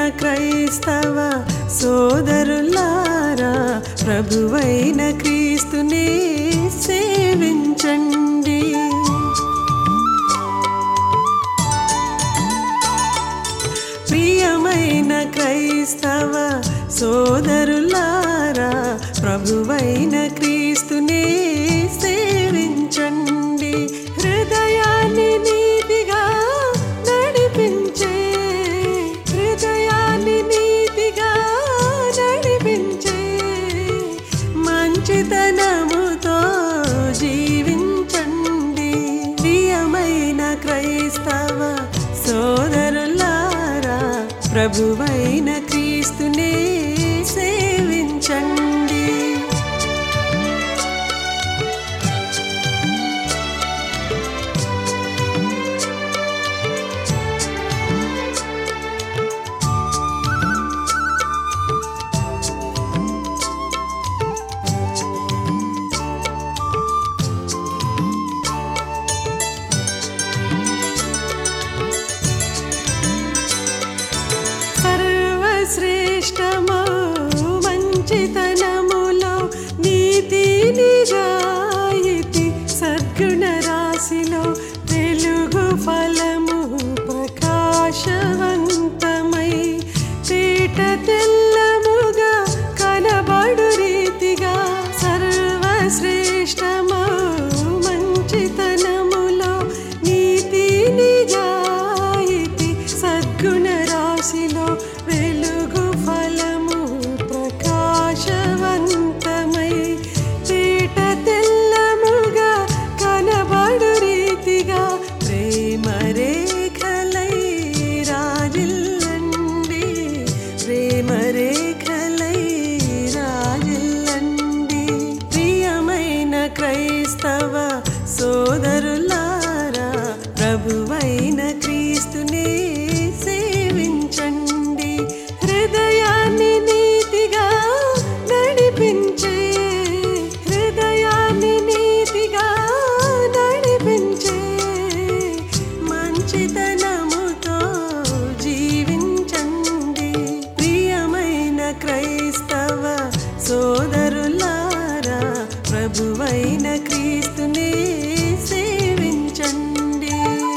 క్రైస్తవ సోదరులారా ప్రభువైన క్రీస్తునే సేవించండి ప్రియమైన క్రైస్తవ సోదరులారా ప్రభువైన క్రీస్తునే సేవించండి హృదయాన్ని నీతిగా నడిపించే హృదయాన్ని నీతిగా నడిపించే మంచితనముతో జీవించండి ప్రియమైన క్రైస్తవ సోదరులారా ప్రభువైన క్రీస్తునే సేవించండి సర్వశ్రేష్టమో మంచితనములో నీతి నిజాయితీ సద్గుణ రాశిలో తెలుగు ఫలము ప్రకాశవంతమై పీట తెల్లముగా కనబడు రీతిగా సర్వశ్రేష్టమో మంచితనములో నీతి నిజాయితీ సద్గుణ రాశిలో వెలుగు ఫలము ప్రకాశవంతమై పీట తెల్లముగా కనబడు రీతిగా ప్రేమ రేఖలై రాజిల్లండి ప్రేమ రేఖలై రాజిల్లండి ప్రియమైన క్రైస్తవ సోదరులారా ప్రభువైన క్రీస్తునే సేవించండి హృదయాన్ని నీతిగా నడిపించే హృదయాన్ని నీతిగా నడిపించే మంచితనముతో జీవించండి ప్రియమైన క్రైస్తవ సోదరులారా ప్రభువైన క్రీస్తునే సేవించండి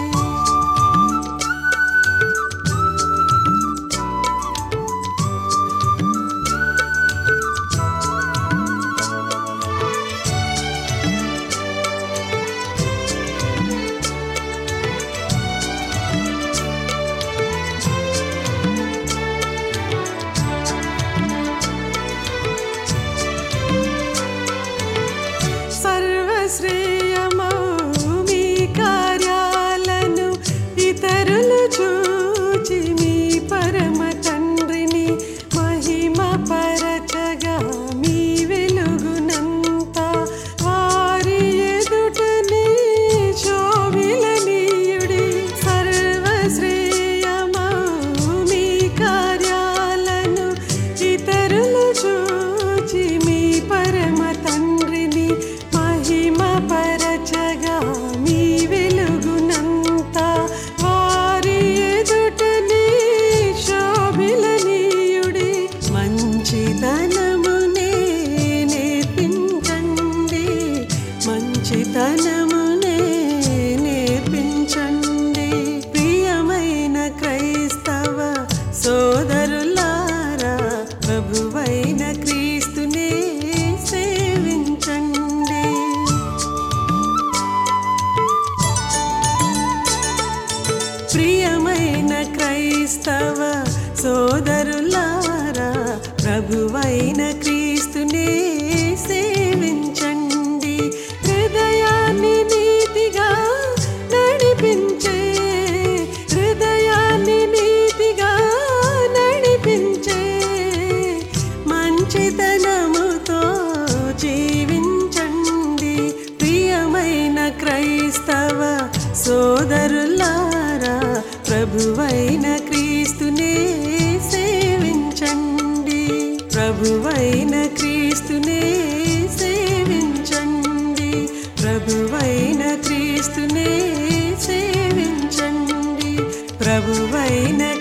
సర్వశ్రేయమౌ మీ కార్యాలను ఇతరులు చూచి మీ పరమ తండ్రిని మహిమ పరచగా మీ వెలుగునంతా వారి ఎదుటని శోభిలనీయుడి సర్వశ్రేయమౌ మీ కార్యాలను ఇతరులు చూచి మీ పరమ తండ్రిని మహిమ పరచగా మీ వెలుగునంతా వారి ఎదుటని శోభిలనీయుడి మంచితనమునే నేర్పించండి మంచితనమునే నేర్పించండి ప్రియమైన క్రైస్తవ సోదరులారా ప్రభువైన క్రీస్తునే సేవించండి ప్రియమైన క్రైస్తవ సోదరులారా ప్రభువైన క్రీస్తునే సేవించండి హృదయాన్ని నీతిగా నడిపించే హృదయాన్ని నీతిగా నడిపించే మంచితనముతో జీవించండి ప్రియమైన క్రైస్తవ సోదరులారా ప్రభువైన క్రీస్తునే సేవించండి ప్రభువైన క్రీస్తునే సేవించండి ప్రభువైన క్రీస్తునే సేవించండి ప్రభువైన